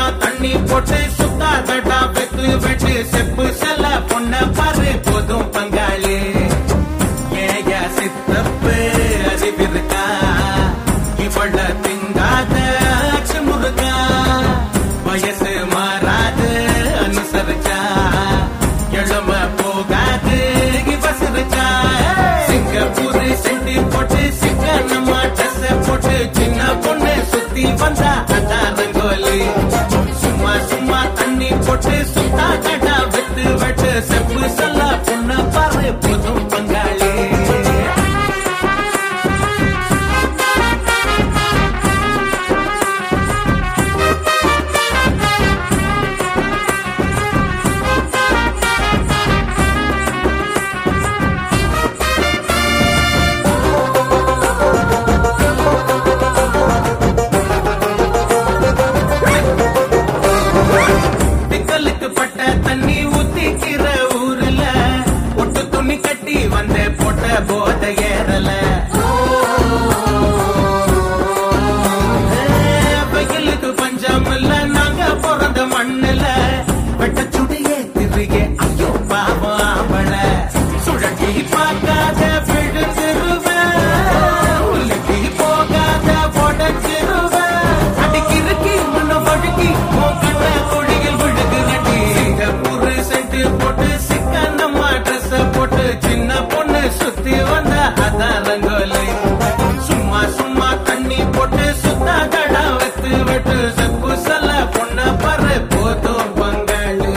தண்ணி போட்டு சுத்தாதடா வெத்து வெட்டு செப்பு செல்ல பொண்ண பாரு போதும் பங்காளி ஏயா சித்தப்பு அறிவிருக்கா இவள திங்காத அச்சு முருகா வயசு மாறாது அனுசரிச்சா எழும போகாது இவ சிரிச்சா சிங்கப்பூர் செண்டி போட்டு சிக்கனமா ட்ரெஸ் போட்டு சின்ன பொண்ணு சுத்தி வந்தா அதான் ரங்கோலி சும்மா சும்மா தண்ணி போட்டு சுத்தா கடா வெட்டு வெட்டு செப்பு சொல்ல பொண்ண பாரு போதும் பங்காளி திக்கலுக்கு பட்ட தண்ணி ஊத்திக்கிற ஊர்ல ஒட்டு துணி கட்டி வந்த போட்ட போத ஏறல வெயிலுக்கு பஞ்சம் இல்ல நாங்க பிறந்த மண்ணுல வெட்ட சுடியே திரியே ஐயோ பாவம் அவள சுழட்டி பார்க்காத விழுந்துருவேன் உலுக்கி போகாத உடச்சிருவேன் அடிக்கிறக்கி முன்ன வழுக்கி உன் கண்ண குழியில் விழுகுறடி சிங்கப்பூர் சென்று போட்டு சிக்கனமா ட்ரெஸ் போட்டு சின்ன பொண்ணு சுத்தி வந்த அதான் ரங்கோலி சும்மா சும்மா தண்ணி போட்டு சுத்தா கடா வெத்து வெட்டு செப்பு சொல்ல பொண்ண பரு போதும் பங்காளி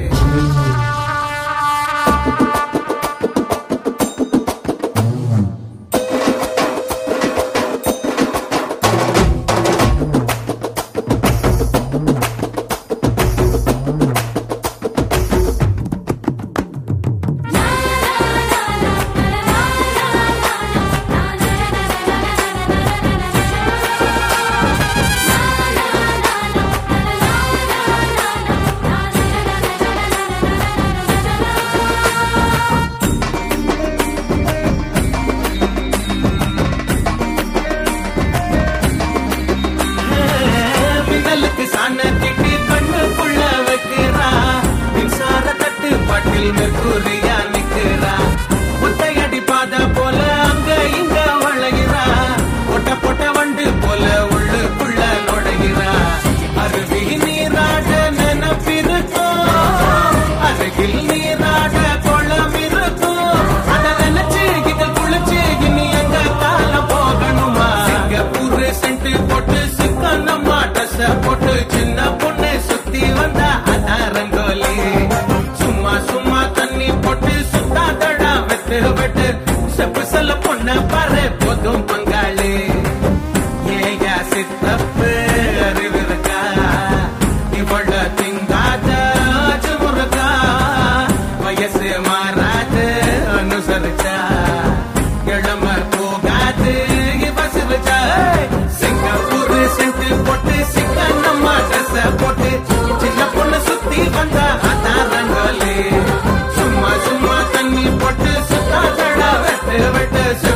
மின்னலுக்கு சாண திட்டி கண்ணுக்குள்ள வைக்கிறா மின்சார தட்டு பாட்டில் மெர்கூரியா நிக்கிறா முத்தையடி பாத போல அங்க இங்க வளைகிறா பொட்ட பொட்ட வண்டு போல உள்ளுக்குள்ள நுழைகிறா அருவி நீராட நினப்பிருக்கும் அருகில் நீராட குளம் இருக்கும் அதை நினைச்சு இது குளிச்சு இனி எங்க காலம் போகணுமா சிங்கப்பூர் சென்ட் போட்டு சிக்கனமா ட்ரெஸ் போட்டு சின்ன பொண்ணு சுத்தி வந்தா அதான் ரங்கோலி சும்மா சும்மா தண்ணி போட்டு சுத்தாதடா வெட்டு வெட்டு செப்பு செல்ல பொண்ண பாரு போதும் பங்காளி ஏயா சித்தப்பு அறிவிருக்கா இவள திங்காத முருகா வயசு மாறாது அனுசரிச்சா இளம போகாது இவ சிரிச்சா சிங்கப்பூர் சென்று போட்டு சிக்கனமா ட்ரெஸ் போட்டு சின்ன பொண்ணு சுத்தி வந்தா அதான் ரங்கோலி சும்மா சும்மா தண்ணி போட்டு சுத்தாதடா வெட்டு வெட்டு